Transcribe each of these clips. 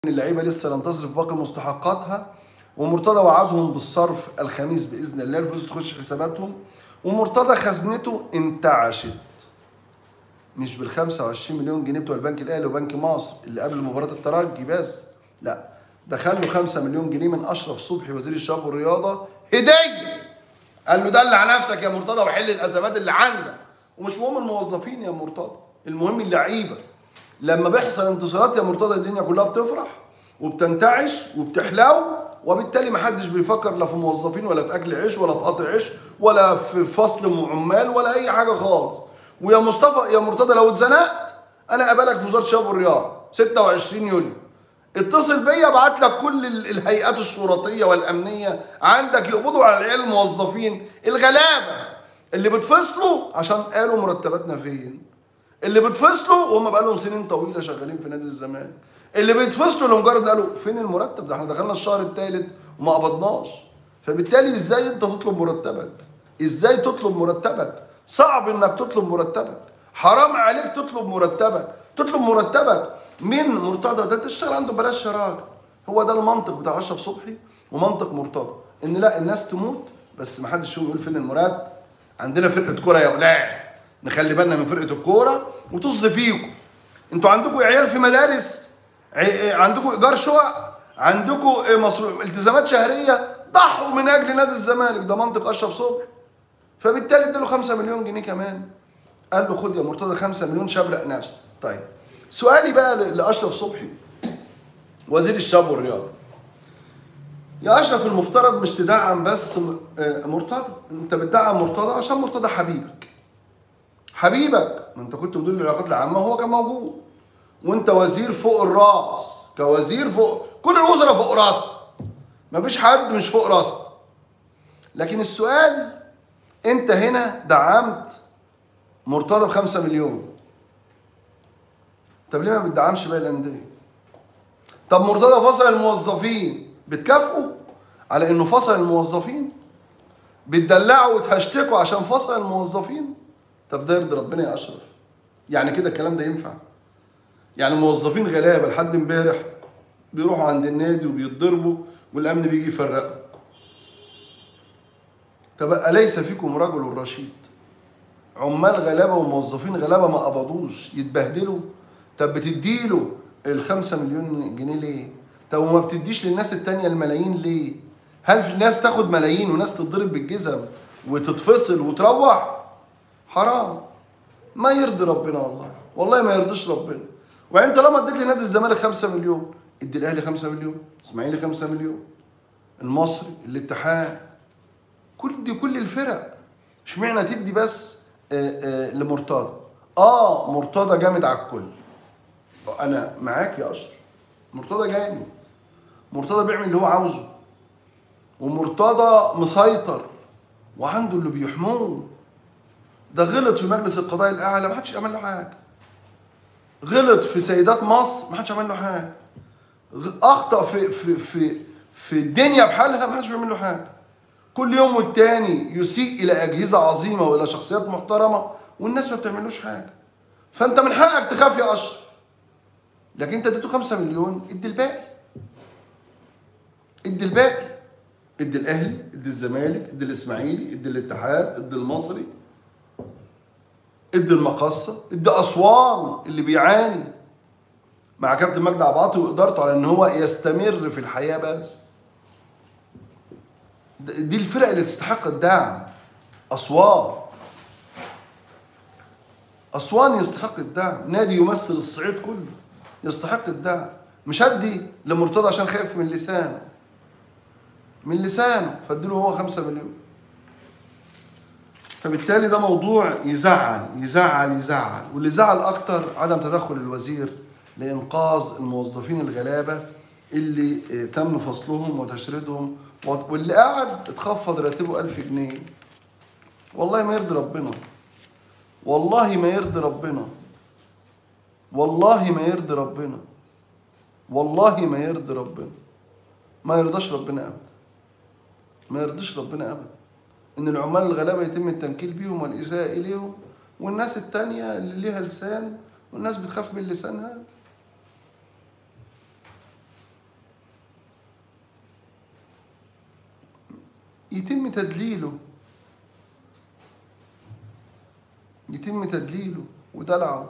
اللعيبه لسه لم تصرف باقي مستحقاتها ومرتضى وعدهم بالصرف الخميس باذن الله الفلوس تخش حساباتهم ومرتضى خزنته انتعشت مش بال 25 مليون جنيه بتوع البنك الاهلي وبنك مصر اللي قبل مباراه الترجي بس لا دخل له 5 مليون جنيه من اشرف صبحي وزير الشباب والرياضه هديه قال له دلع نفسك يا مرتضى وحل الازمات اللي عندك ومش مهم الموظفين يا مرتضى المهم اللعيبه لما بيحصل انتصارات يا مرتضى الدنيا كلها بتفرح وبتنتعش وبتحلو وبالتالي ما حدش بيفكر لا في موظفين ولا في اكل عيش ولا في قطع عيش ولا في فصل عمال ولا اي حاجه خالص ويا مصطفى يا مرتضى لو اتزنقت انا قابلك في وزاره الشباب والرياضه 26 يوليو اتصل بيا ابعت لك كل ال- الهيئات الشرطيه والامنيه عندك يقبضوا على العيال الموظفين الغلابه اللي بتفصلوا عشان قالوا مرتباتنا فين اللي بتفصلوا وهم بقى لهم سنين طويله شغالين في نادي الزمالك اللي بيتفصلوا لمجرد قالوا فين المرتب ده احنا دخلنا الشهر الثالث وما قبضناش فبالتالي ازاي انت تطلب مرتبك ازاي تطلب مرتبك صعب انك تطلب مرتبك حرام عليك تطلب مرتبك تطلب مرتبك من مرتضى ده انت تشتغل عنده بلاش يا راجل هو ده المنطق بتاع اشرف صبحي ومنطق مرتضى ان لا الناس تموت بس ما حدش فيهم يقول فين المرتب عندنا فرقه كوره يا ولاد نخلي بالنا من فرقه الكوره وطز فيكم انتوا عندكم عيال في مدارس عي- عندكم ايجار شقق عندكم مصروف التزامات شهريه ضحوا من اجل نادي الزمالك ده منطق اشرف صبحي فبالتالي اداله 5 مليون جنيه كمان قال له خد يا مرتضى 5 مليون شبرق نفسي طيب سؤالي بقى ل- لاشرف صبحي وزير الشباب والرياضه يا اشرف المفترض مش تدعم بس م- آه، مرتضى انت بتدعم مرتضى عشان مرتضى حبيبك حبيبك ما انت كنت مدير العلاقات العامه وهو كان موجود وانت وزير فوق الراس كوزير فوق كل الوزراء فوق راسنا مفيش حد مش فوق راسنا لكن السؤال انت هنا دعمت مرتضى بخمسة مليون طب ليه ما بتدعمش باقي الانديه طب مرتضى فصل الموظفين بتكافئوا على انه فصل الموظفين بتدلعوا وتهشتكوا عشان فصل الموظفين طب ده يرضي ربنا يا اشرف يعني كده الكلام ده ينفع يعني موظفين غلابه لحد امبارح بيروحوا عند النادي وبيتضربوا والامن بيجي يفرقهم طب اليس فيكم رجل رشيد عمال غلابه وموظفين غلابه ما قبضوش يتبهدلوا طب بتديله الخمسة مليون جنيه ليه؟ طب وما بتديش للناس التانية الملايين ليه؟ هل في ناس تاخد ملايين وناس تتضرب بالجزم وتتفصل وتروح؟ حرام ما يرضي ربنا والله والله ما يرضيش ربنا وانت لما اديت لنادي الزمالك 5 مليون ادي الاهلي 5 مليون اسماعيلي 5 مليون المصري الاتحاد كل دي كل الفرق اشمعنى تدي بس آه، آه، لمرتضى اه مرتضى جامد على الكل انا معاك يا اشرف مرتضى جامد مرتضى بيعمل اللي هو عاوزه ومرتضى مسيطر وعنده اللي بيحموه ده غلط في مجلس القضاء الاعلى ما حدش عمل له حاجه غلط في سيدات مصر ما حدش عمل له حاجه غ- اخطا في في في في الدنيا بحالها ما حدش بيعمل له حاجه كل يوم والتاني يسيء الى اجهزه عظيمه والى شخصيات محترمه والناس ما بتعملوش حاجه فانت من حقك تخاف يا اشرف لكن انت اديته 5 مليون ادي الباقي ادي الباقي ادي الاهلي ادي الزمالك ادي الاسماعيلي ادي الاتحاد ادي المصري ادي المقصه ادي اسوان اللي بيعاني مع كابتن مجدي عباطي وادارته على ان هو يستمر في الحياه بس د- دي الفرق اللي تستحق الدعم اسوان اسوان يستحق الدعم نادي يمثل الصعيد كله يستحق الدعم مش هدي لمرتضى عشان خايف من لسانه من لسانه فاديله هو خمسة مليون فبالتالي ده موضوع يزعل يزعل يزعل واللي زعل اكتر عدم تدخل الوزير لانقاذ الموظفين الغلابه اللي آه، تم فصلهم وتشريدهم وت- واللي قاعد اتخفض راتبه 1000 جنيه والله ما يرضي ربنا والله ما يرضي ربنا والله ما يرضي ربنا والله ما يرضي ربنا ما يرضاش ربنا ابدا ما يرضيش ربنا ابدا ان العمال الغلابه يتم التنكيل بيهم والاساءه اليهم والناس التانية اللي ليها لسان والناس بتخاف من لسانها يتم تدليله يتم تدليله ودلعه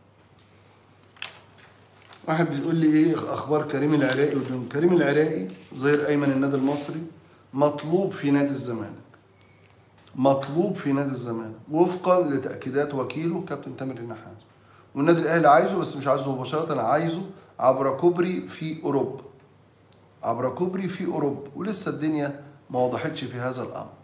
واحد بيقول لي ايه اخبار كريم العراقي ودون كريم العراقي ظهير ايمن النادي المصري مطلوب في نادي الزمالك مطلوب في نادي الزمالك وفقا لتاكيدات وكيله كابتن تامر النحاس والنادي الاهلي عايزه بس مش عايزه مباشره عايزه عبر كوبري في اوروبا عبر كوبري في اوروبا ولسه الدنيا ما وضحتش في هذا الامر